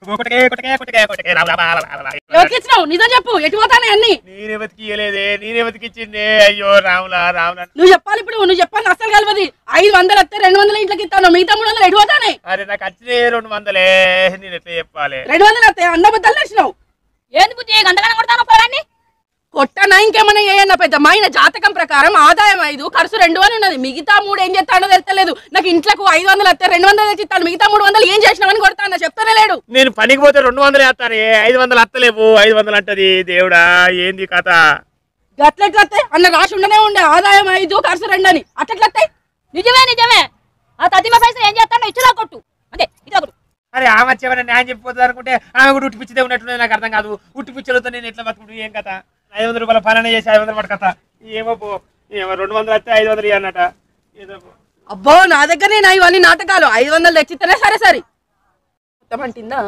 కొట్టకే కొట్టకే కొట్టకే కొట్టకే రా, రా, రా, రా, రా, రా. ఎవరికి ఇచ్చినావు నిజం చెప్పు ఎటు పోతానే అన్ని నేనే బతికియలేదే నేనే బతికిచ్చిందే అయ్యో రాములా రాములా నువ్వు చెప్పాలి ఇప్పుడు నువ్వు చెప్పాలి అసలు కలవది ఐదు వందలు వస్తే రెండు వందల ఇంట్లోకి ఇస్తాను మిగతా మూడు వందలు ఎటు పోతానే అరే నాకు వచ్చినే రెండు వందలే నేను ఎట్లా చెప్పాలి రెండు వందలు వస్తాయి అన్న బద్దలు నచ్చినావు ఏంది బుద్ధి గంటగానే కొడతాను పొలాన్ని కొట్టనా ఇంకేమన్నా చేయన్న పెద్ద మా ఆయన జాతకం ప్రకారం ఆదాయం ఐదు ఖర్చు రెండు వందలు ఉన్నది మిగతా మూడు ఏం చేస్తాడో తెలుస్తలేదు నాకు ఇంట్లోకి ఐదు వందలు వస్తే రెండు వందలు తెచ్చి ఇస్తాను మిగతా మూడు వందలు ఏం చేసినావని కొడతాను చెప్తానే లేడు నేను పనికి పోతే రెండు వందలు వేస్తానే ఐదు వందలు అత్తలేవు ఐదు వందలు అంటది దేవుడా ఏంది కథ గట్లెట్లా వస్తాయి అన్న రాసి ఉండనే ఉండే ఆదాయం ఐదు ఖర్చు రెండు అని అట్లెట్లా వస్తాయి నిజమే నిజమే ఆ తద్దిమ పైసలు ఏం చేస్తాడో ఇచ్చిలా కొట్టు అంతే ఇట్లా కొట్టు అరే ఆమె వచ్చేవన్నా న్యాయం చెప్పిపోతుంది అనుకుంటే ఆమె కూడా ఉట్టిపిచ్చిదే ఉన్నట్టున్నది నాకు అర్థం కాదు ఉట్టిపిచ్చలతో నేను ఎట్లా బతుకుంటు ఏం కథ ఐదు వందల రూపాయల పని చేసి ఐదు వందల పట్టు కథ ఏమో పో ఏమో రెండు వందలు వస్తే ఐదు వందలు ఇవ్వన్నట ఏదో పో. అబ్బో నా దగ్గరనే నా ఇవన్నీ నాటకాలు ఐదు వందలు తెచ్చిస్తేనే సరే సరే మొత్తం అంటిందా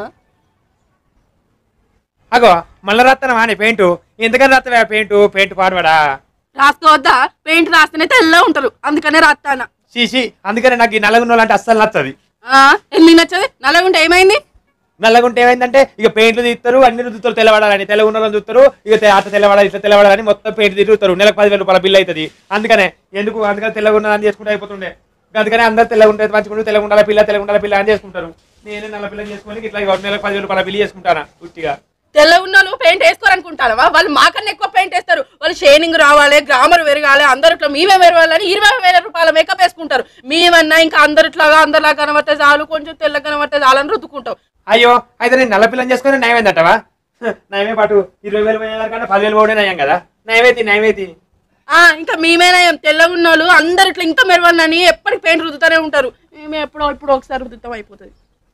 అగో మళ్ళీ రాస్తాను వాని పెయింట్ ఎందుకని రాస్తావా పెయింట్ పెయింట్ పాడవాడా రాసుకోవద్దా పెయింట్ రాస్తేనే తెల్ల ఉంటారు అందుకనే రాస్తానా సీసీ అందుకని నాకు ఈ నల్లగున్న అంటే అస్సలు నచ్చది ఆ, ఎందుకు నచ్చదు నల్లగుంటే ఏమైంది నల్లగుంటే ఏమైందంటే ఇక పెయింట్లు తీస్తారు అన్ని రుద్దుతారు తెల్లవాడాలని తెల్లగున్న వాళ్ళని చూస్తారు ఇక తె- అట్లా తెల్లవాడాలి ఇట్లా తెల్లవాడాలని మొత్తం పెయింట్ తిరుగుతారు నెలకు పదివేల రూపాయల బిల్ అవుతుంది అందుకనే ఎందుకు అందుకని తెల్లగున్న అని చేసుకుంటే అయిపోతుండే అందుకనే అందరు తెల్లగుంటే మంచిగా తెల్లగుండాల పిల్ల తెల్లగుండాల పిల్ల అని చేసుకుంటారు నేనే నల్ల పిల్ల చేసుకొని ఇట్లా ఇక నెలకు పదివేల రూపాయల బిల్ చేసుకుంటానా ఉట్టిగా తెల్ల ఉన్నోళ్ళు పెయింట్ వేసుకోరనుకుంటారా వాళ్ళు మాకన్నా ఎక్కువ పెయింట్ వేస్తారు వాళ్ళు షేనింగ్ రావాలి గ్రామర్ పెరగాలి అందరు ఇట్లా మేమే పెరగాలని ఇరవై వేల రూపాయల మేకప్ వేసుకుంటారు మేమన్నా ఇంకా అందరిట్లాగా అందరిలా కనబడితే చాలు కొంచెం తెల్ల కనబడితే చాలు అని రుద్దుకుంటాం అయ్యో అయితే నేను నల్ల పిల్లని చేసుకొని నయమైందటవా నయమే పాటు ఇరవై వేలు పోయేదాని కన్నా పదివేలు పోవడే నయం కదా నయమైతి నయమైతి ఆ ఇంకా మేమేనా తెల్లగా ఉన్నోళ్ళు అందరు ఇట్లా ఇంకా మెరవాలని ఎప్పటికి పెయింట్ రుద్దుతూనే ఉంటారు మేము ఎప్పుడో ఇప్పుడు ఒకసారి రుద్దుతాం అయిపోతుంది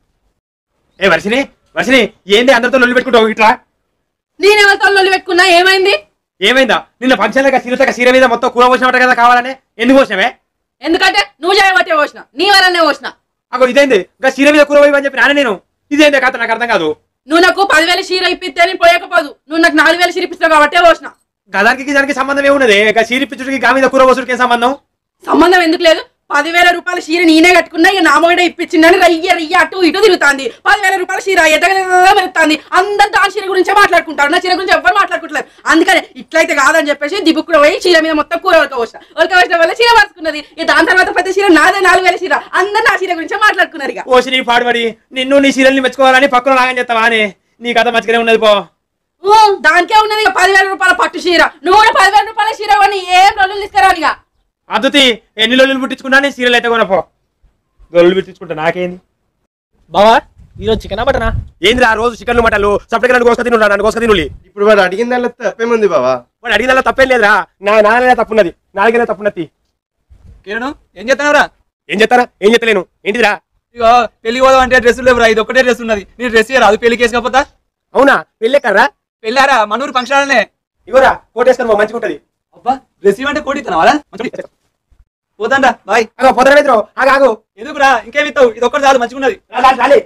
ఏ వర్షిని వర్షిని ఏంది అందరితో లొల్లి పెట్టుకుంటావు ఇట్లా నేనేమో లొల్లి పెట్టుకున్నా ఏమైంది ఏమైందా నిన్న ఫంక్షన్ లెక్క సీరతక సీర మీద మొత్తం కూర పోసినట్టు కదా కావాలని ఎందుకు పోసినవే ఎందుకంటే నువ్వు చేయబట్టే పోసిన నీ వల్లనే పోసిన అగో ఇదేంది ఇంకా సీర మీద కూర పోయి అని చెప్పి నాన్న నేను ఇదేంది కథ నాకు అర్థం కాదు నువ్వు నాకు పదివేల చీర ఇప్పిస్తే నేను పోయకపోదు నువ్వు నాకు నాలుగు వేల చీర ఇప్పిస్తావు కాబట్టే పోసిన గదానికి దానికి సంబంధం ఏమున్నది ఇక సీర పిచ్చుడికి గా మీద కూర పోసుడికి ఏం సంబంధం సంబంధం ఎందుకు లేదు పదివేల రూపాయల చీర నేనే కట్టుకున్నా ఇక నా మొగడే ఇప్పించిందని రయ్య రయ్య అటు ఇటు తిరుగుతాంది పదివేల రూపాయల చీర ఎట్టగా పెరుగుతుంది అందరు దాని చీర గురించే మాట్లాడుకుంటారు నా చీర గురించి ఎవ్వరు మాట్లాడుకుంటలేరు అందుకని ఇట్లయితే కాదని చెప్పేసి దిబుక్కుడు పోయి చీర మీద మొత్తం కూర ఉడక పోసిన ఉడక పోసిన వల్ల చీర మార్చుకున్నది ఇక దాని తర్వాత పెద్ద చీర నాదే నాలుగు వేల చీర అందరు నా చీర గురించే మాట్లాడుకున్నారు ఇక ఓసి నీ పాడుబడి నిన్ను నీ సీరియల్ని మెచ్చుకోవాలని పక్కన నాగని చెప్తావా అని నీ కథ మంచిగానే ఉన్నది పో ఊ, దానికే ఉన్నది ఇక పదివేల రూపాయల పట్టు చీర నువ్వు కూడా పదివేల రూపాయల చీర కొని ఏం రోజులు తీసుకురాని ఇక అద్దుతి ఎన్ని లొల్లులు పుట్టించుకున్నా నీ సీరియల్ అయితే కొనపో లొల్లు పుట్టించుకుంటా నాకేంది బావా ఈరోజు చికెన్ మటనా ఏంది ఆ రోజు చికెన్లు మటన్లు సపరేట్గా నన్ను కోసుక తిను నన్ను కోసుక తినులి ఇప్పుడు వాడు అడిగిన దానిలో తప్పేముంది బావా వాడు అడిగిన తప్పేం లేదురా నా నాన్ననే తప్పున్నది నాలుగైనా తప్పున్నది కిరణ్ ఏం చేస్తున్నావురా ఏం చెప్తారా ఏం చెప్తలేను ఏంటిదిరా ఇగో పెళ్లికి పోదాం అంటే డ్రెస్సులు లేవురా ఇది ఒకటే డ్రెస్ ఉన్నది నీ డ్రెస్ రాదు పెళ్లికి వేసుకోపోతా అవునా వెళ్ళేకర్రా పెళ్ళారా మనూరు ఫంక్షన్ ఇగోరా కోటేస్తాను మంచిగా ఉంటది అబ్బా డ్రెస్ ఇవ్వంటే కోటిస్తున్నావా పోతాండా బాయ్ అగో పొదర వేద్రో ఆగు ఆగు ఎందుకురా ఇంకేమి ఇస్తావు ఇది ఒక్కటి చాలు మంచిగా ఉన్నది రా, రా, రాలే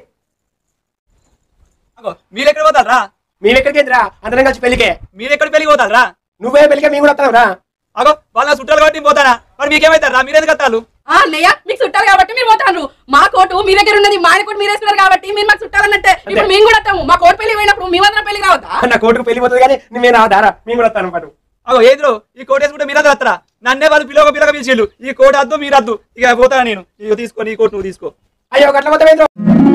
అగో మీరు ఎక్కడ పోతారా మేము ఎక్కడికి రా అందరం కలిసి పెళ్ళికే మీరు ఎక్కడ పెళ్లికి పోతారా నువ్వే పెళ్ళికే మేము కూడా వస్తాం రా అగో వాళ్ళ చుట్టాలు కాబట్టి నేను పోతానా మరి మీకేమైతారా మీరు ఎందుకు వస్తారు ఆ అన్నయ్య మీకు చుట్టాలు కాబట్టి మీరు పోతారు మా కోటు మీ దగ్గర ఉన్నది మా కోటు మీరు వేస్తున్నారు కాబట్టి మీరు మాకు చుట్టాలన్నట్టే ఇప్పుడు మేము కూడా వస్తాము మా కోటు పెళ్లి పోయినప్పుడు మీ మాత్రం పెళ్లి రావద్దా నా కోటుకు పెళ్ళిపోతుంది కానీ మేము రా దారా మేము కూడా వస్తాను పాటు అగో ఏదిరో ఈ కోట్ వేసుకుంటే మీరందరూ వస్తారా నన్నే వాళ్ళు పిలవక పిలక పిలిచిళ్ళు ఈ కోట్ అద్దు మీరు అద్దు ఇక పోతానా నేను ఇక తీసుకో నీ కోట్ నువ్వు తీసుకో అయ్యో గట్ల పోతే వేద్రో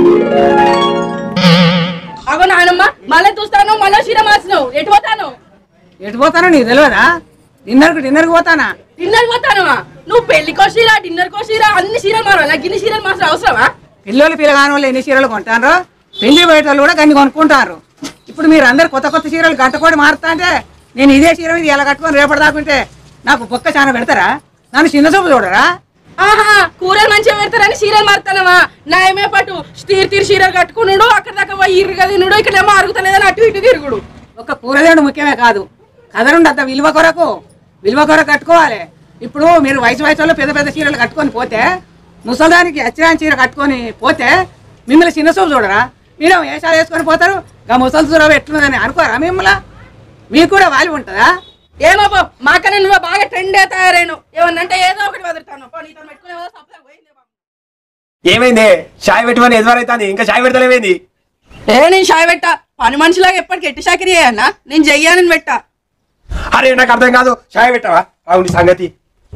అగో నాయనమ్మ మళ్ళీ చూస్తాను మళ్ళీ చీర మార్చినావు ఎటు పోతాను ఎటు పోతానో నీకు తెలియదా డిన్నర్కి డిన్నర్కి పోతానా డిన్నర్ పోతాను నువ్వు పెళ్లికో చీర డిన్నర్ కో చీర అన్ని చీరలు మారాలి గిన్ని చీరలు మార్చడం అవసరమా పిల్లలు పిల్లగాని వాళ్ళు ఎన్ని చీరలు కొంటారు పెళ్లి బయట వాళ్ళు కూడా గన్ని కొనుక్కుంటారు ఇప్పుడు మీరు అందరు కొత్త కొత్త చీరలు గంటకోడి మారుతా అంటే నేను ఇదే చీర మీద ఇలా కట్టుకొని రేపటి దాకుంటే నాకు బొక్క చాలా పెడతారా నన్ను చిన్న చూపు చూడరా ఆహా కూరలు మంచిగా పెడతారని చీరలు మారుతానమా నాయమే పట్టు తీరు తీరు చీరలు కట్టుకున్నాడు అక్కడ దాకా పోయి ఇరుగా తినుడు ఇక్కడ ఏమో అరుగుతలేదని అటు ఇటు తిరుగుడు ఒక కూరదేవుడు ముఖ్యమే కాదు కదరుండి అంత విలువ కొరకు విలువ కొరకు కట్టుకోవాలి ఇప్పుడు మీరు వయసు వయసు వాళ్ళు పెద్ద పెద్ద చీరలు కట్టుకొని పోతే ముసలానికి అచ్చిరాని చీర కట్టుకొని పోతే మిమ్మల్ని చిన్న చూపు చూడరా మీరు వేషాలు వేసుకొని పోతారు గా ముసలి చూర ఎట్లుందని అనుకోరా మిమ్మల్ని మీకు కూడా వాల్యూ ఉంటుందా ఏమో పో మాకన్నా నువ్వు బాగా ట్రెండ్ తయారైను ఏమన్నంటే ఏదో ఒకటి వదులుతాను పో నీతో పెట్టుకునే సప్లై పోయింది బాబు. ఏమైంది చాయ్ పెట్టమని ఎదురైతుంది ఇంకా చాయ్ పెడతలేమైంది ఏ నేను షాయ్ పెట్టా పని మనిషిలాగా ఎప్పటికి ఎట్టి షాకిరి అన్నా నేను చెయ్యానని పెట్టా అరే నాకు అర్థం కాదు చాయ్ పెట్టావా అవును సంగతి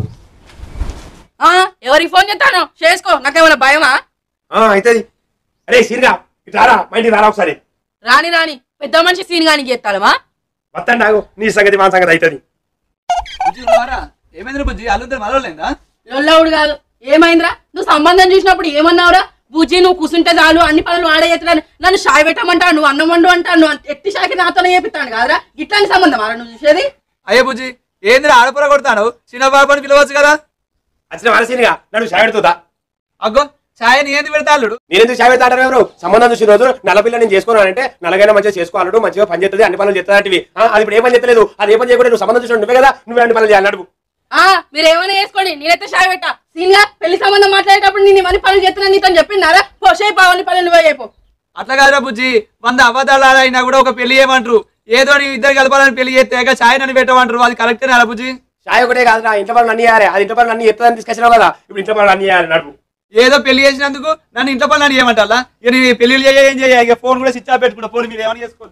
ఆ ఎవరికి ఫోన్ చేస్తాను చేసుకో నాకేమైనా భయమా ఆ అవుతుంది అరే సీన్గా ఇటు రారా మా ఇంటికి రారా ఒకసారి రాని రాని పెద్ద మనిషి సీన్ గాని చేస్తానమా వస్తాను నాకు నీ సంగతి మా సంగతి అవుతుంది బుజ్జి ఉన్నావారా? ఏమైంది బుజ్జి అల్లుద్దరు మరవలేదా లొల్లవుడు కాదు ఏమైందిరా నువ్వు సంబంధం చూసినప్పుడు ఏమన్నావురా బుజ్జి నువ్వు కూర్చుంటే చాలు అన్ని పనులు ఆడే చేస్తున్నాను నన్ను షాయ్ పెట్టమంటాను నువ్వు అన్నం వండు అంటాను నువ్వు ఎట్టి షాకి నాతోనే చేపిస్తాను కాదురా ఇట్లాంటి సంబంధం ఆరా నువ్వు చూసేది అయ్యే బుజ్జి ఏందిరా ఆడపుర కొడతాను చిన్న బాబుని పిలవచ్చు కదా వచ్చిన వాళ్ళ సీన్గా నన్ను చాయ్ పెడుతుందా అగ్గో ఛాయని ఏంది పెడతా అల్లుడు నేనెందుకు చాయ్ పెడతాడు ఎవరు సంబంధం చూసిన రోజు నలపిల్ల నేను చేసుకున్నానంటే నలగైనా మంచిగా చేసుకోవాలడు మంచిగా పని చేస్తుంది అన్ని పనులు చేస్తుంది అది ఇప్పుడు ఏ పని చేస్తలేదు అది ఏ పని చేయకుండా నువ్వు సంబంధం చూసిన నువ్వే కదా నువ్వే అన్ని పనులు చేయాలి అడుగు ఆ మీరు ఏమైనా చేసుకోండి నేనైతే షాయ్ పెట్టా సీన్ గా పెళ్లి సంబంధం మాట్లాడేటప్పుడు నేను ఇవన్నీ పనులు చేస్తున్నాను నీతో చెప్పిందారా పోషే పావని పనులు నువ్వే చెప్పు అట్లా కాదురా బుజ్జి వంద అబద్ధాలు అయినా కూడా ఒక పెళ్లి చేయమంటారు ఏదో నీ ఇద్దరు కలపాలని పెళ్లి చేస్తే ఛాయ్ నన్ను పెట్టమంటారు అది కరెక్టే నా బుజ్జి చాయ్ ఒకటే కాదురా ఇంట్లో పనులు అన్ని చేయాలి అది ఇంట్లో పనులు అన్ని ఎత్తదని తీసుకొచ్చినావు కదా ఇప్పుడు ఇంట్లో పనులు అన్ని చేయాలి నడుపు ఏదో పెళ్లి చేసినందుకు నన్ను ఇంట్లో పని చేయమంటారా ఇక నీ పెళ్లి చేయ ఏం చేయ ఇక ఫోన్ కూడా స్విచ్ ఆఫ్ పెట్టుకుంటా ఫోన్ మీరు ఏమైనా చేసుకోండి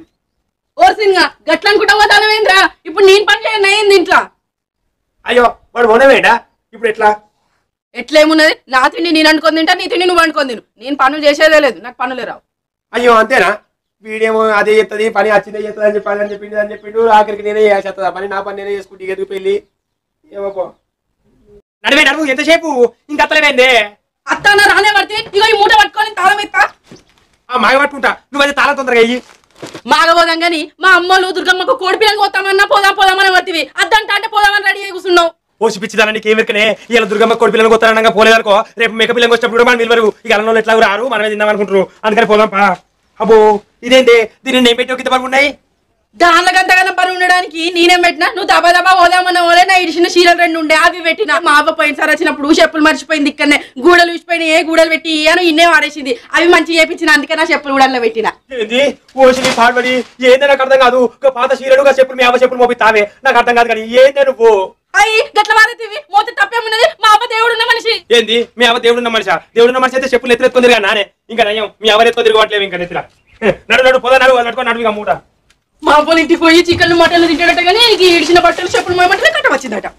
ఓ సీన్ గా గట్ల అనుకుంటా పోతానవేంద్రా ఇప్పుడు నేను పని చేయను అయింది ఇంట్లో అయ్యో వాడు మొనవేంటా ఇప్పుడు ఎట్లా ఎట్లేమున్నది నా తిండి నేను అనుకొని తింటా నీ తిండి నువ్వు అనుకొని తిను నేను పనులు చేసేదే లేదు నాకు పనులే రావు అయ్యో అంతేనా వీడేమో అదే చెప్తుంది పని వచ్చిందే చెప్తుంది అని చెప్పాలి అని చెప్పింది అని చెప్పిండు ఆఖరికి నేనే చేస్తా పని నా పని నేనే చేసుకుంటే ఎదుగు పెళ్ళి ఏమో పో నడివే నడువు ఎంతసేపు ఇంకా అత్తలేమైందే అత్తాన రానే పడితే ఇగో ఈ మూట పట్టుకొని తాళం ఎత్తా ఆ మాగ పట్టుకుంటా నువ్వు అయితే తాళం తొందరగా అయ్యి మాగబోదాం గాని మా అమ్మలు దుర్గమ్మకు కోడి పిల్లలు పోతామన్నా పోదాం పోదామని పడుతుంది అద్దంట అంటే పోదామని రెడీ అయి కూర్చున్నావు పోసి పిచ్చిదాన్ని నీకు ఏం ఎక్కనే ఇలా దుర్గమ్మ కొడు పిల్లలు కొత్తారనగా పోలేదనుకో రేపు మేక పిల్లలు వచ్చినప్పుడు కూడా మనం నిలవరు ఇక అలంలో ఎట్లా రారు మనమే తిందాం అనుకుంటారు అందుకని పోదాం పా అబ్బో ఇదేంటి దీన్ని నేను పెట్టి కింద పడుకున్నాయి దానిలో గంతగానం పని ఉండడానికి నేనేం పెట్టినా నువ్వు దబా దబా పోదామన్న వాళ్ళే నా ఇడిచిన చీరలు రెండు ఉండే అవి పెట్టినా మా అవ్వ పోయినసారి వచ్చినప్పుడు చెప్పులు మర్చిపోయింది ఇక్కడనే గూడలు ఊసిపోయినాయి ఏ గూడలు పెట్టి అని ఇన్నే వాడేసింది అవి మంచి చేపించిన అందుకే నా చెప్పులు కూడా పెట్టిన ఏంది ఓసిని పాడబడి ఏంది నాకు అర్థం కాదు ఒక పాత చీరలు ఒక చెప్పులు మీ అవ్వ చెప్పులు మోపిస్తావే నాకు అర్థం కాదు కానీ ఏంది నువ్వు అయ్యి గట్ల వారేతివి మోత తప్పేమున్నది మా అవ్వ దేవుడు ఉన్న మనిషి ఏంది మీ అవ్వ దేవుడున్న మనిషి దేవుడున్న మనిషి అయితే చెప్పులు ఎత్తుకొని తిరిగా నానే ఇంకా నయం మీ ఎవరు ఎత్తుకొని తిరగట్లేవు ఇంకా నెత్తిరా నడు నడు పోదా నడు నడుకో నడు ఇక మూట మా అవ్వలు ఇంటికి పోయి చికెన్ మటన్లు తింటాడట కానీ ఈ ఇడిచిన బట్టలు చెప్పులు మోయమంటే కట్ట వచ్చిందట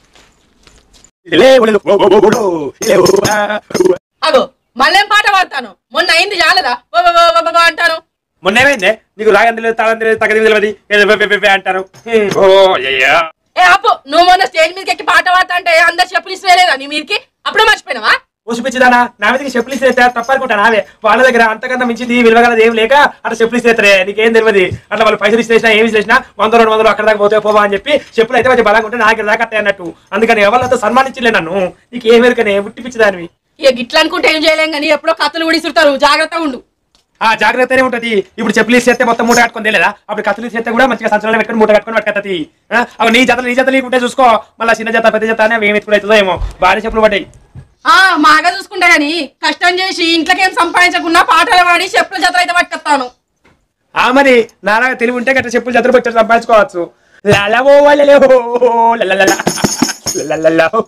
ఇలే ఉలెలు, ఓ, ఓ, ఓ, ఓ, ఇలే, ఓ, ఆ, ఓ. అగో మళ్ళేం పాట పాడతాను మొన్న అయింది చాలదా ఓ, ఓ, ఓ, ఓ, ఓ అంటాను మొన్న ఏమైందే నీకు రాగం తెలియదు తాళం తెలియదు తగ్గది తెలియదు ఏదో బె, బె, బె, బె అంటారు హ్మ్, ఓ అయ్యా ఏ అప్పు నువ్వు మొన్న స్టేజ్ మీదకి ఎక్కి పాట పాడతా అంటే అందరు చెప్పులు ఇస్తలేదా నీ మీదకి అప్పుడే మర్చిపోయినావా ఊసిపిచ్చిదానా నా మీదకి చెప్పులు ఇస్తే తప్ప అనుకుంటా నావే వాళ్ళ దగ్గర అంతకన్నా మించింది విలువగలది ఏం లేక అట్లా చెప్పులు ఇస్తే నీకేం తెలియదు అట్లా వాళ్ళు పైసలు ఇచ్చేసినా ఏమి చేసినా వంద రెండు వందలు అక్కడ దాకా పోతే పోవా అని చెప్పి చెప్పులు అయితే మంచి బలంగా ఉంటే నాకు దాకా అట్టే అన్నట్టు అందుకని ఎవరితో సన్మానించలే నన్ను నీకు ఏం ఎరుకనే ఉట్టిపిచ్చిదానివి ఇక గిట్ల అనుకుంటే ఏం చేయలేం కానీ ఎప్పుడో కత్తులు కూడా ఇస్తుంటారు జాగ్రత్త ఉండు ఆ జాగ్రత్తనే ఉంటది ఇప్పుడు చెప్పులు ఇస్తే మొత్తం మూట కట్టుకొని తెలియదా అప్పుడు కత్తులు ఇస్తే కూడా మంచిగా సంచలనం పెట్టుకొని మూట కట్టుకొని పట్టుకత్తది అవి నీ జతలు నీ జతలు నీకుంటే చూసుకో మళ్ళీ చిన్న జత పెద్ద జత అని అవి ఏమి ఎత్తుడు అవుతుందో ఏమో భారీ చెప్పులు పడ్డాయి ఆ మాగా చూసుకుంటా గాని కష్టం చేసి ఇంట్లోకేం సంపాదించకుండా పాటలు పాడి చెప్పుల జత అయితే పట్టుకొస్తాను ఆ మరి నాలాగా తెలివి ఉంటే గట్ట చెప్పులు జతలు పెట్టి సంపాదించుకోవచ్చు లలవో వలలే హో, లలలల, లలలల హో.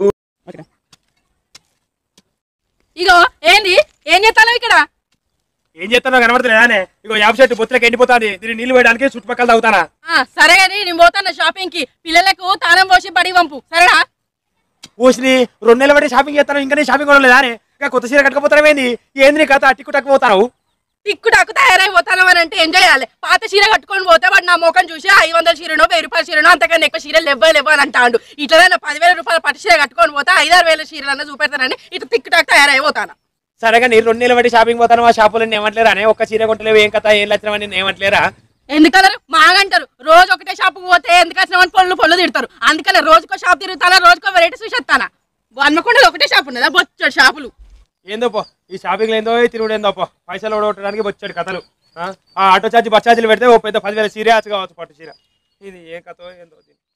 ఇగో ఏంది ఏం చేస్తాను ఇక్కడ ఏం చేస్తానో కనబడతలేదానే ఇగో యాప్ చెట్టు బొత్తులకు ఎండిపోతాది దీన్ని నీళ్లు వేయడానికి చుట్టుపక్కల తాగుతానా ఆ, సరే గాని నేను పోతాను షాపింగ్ కి పిల్లలకు తాళం పోసి బడి పంపు సరేనా ఓసిని రెండు నెలల పడి షాపింగ్ చేస్తాను ఇంకా నేను షాపింగ్ కొనలేదానే ఇంకా కొత్త చీర కట్టుకుపోతానేంది ఏంది నీ కథ టిక్కు టక్కు పోతాను టిక్కు టాకు తయారై పోతాను అని అంటే ఏం చేయాలి పాత చీర కట్టుకొని పోతే వాడు నా ముఖం చూసి ఐదు వందల చీరనో వెయ్యి రూపాయల చీరనో అంతకన్నా ఎక్కువ చీరలు ఇవ్వాలి లేవు అని అంటాడు ఇట్లా నా పదివేల రూపాయల పట్టు చీర కట్టుకొని పోతే ఐదారు వేల చీరలు అన్న చూపెడతానని ఇటు టిక్కు టాక్ తయారై పోతాను సరేగా నీ రెండు నెలల పడి షాపింగ్ పోతాను ఆ షాపులో ఏమంటలేరా అనే ఒక్క చీర కొంటలేవు ఏం కథ ఏం లక్షణం అని ఏమంటలేరా ఎందుకన్నారు మాగంటారు రోజు ఒకటే షాపుకి పోతే ఎందుకు వచ్చినామని పొల్లు పొల్లు తిడతారు అందుకనే రోజుకో షాప్ తిరుగుతానా రోజుకో వెరైటీ చూసేస్తానా హన్మకొండలో ఒకటే షాప్ ఉన్నదా బొచ్చడు షాపులు ఏందో పో ఈ షాపింగ్ ఏందో ఈ తిరుగుడు ఏందో పో పైసలు ఓడగొట్టడానికి వచ్చాడు కథలు ఆ ఆ ఆటో ఛార్జ్ బస్ ఛార్జీలు పెడితే ఓ పెద్ద పదివేల చీరే కావచ్చు పట్టు చీర ఇది ఏం కథ ఏందో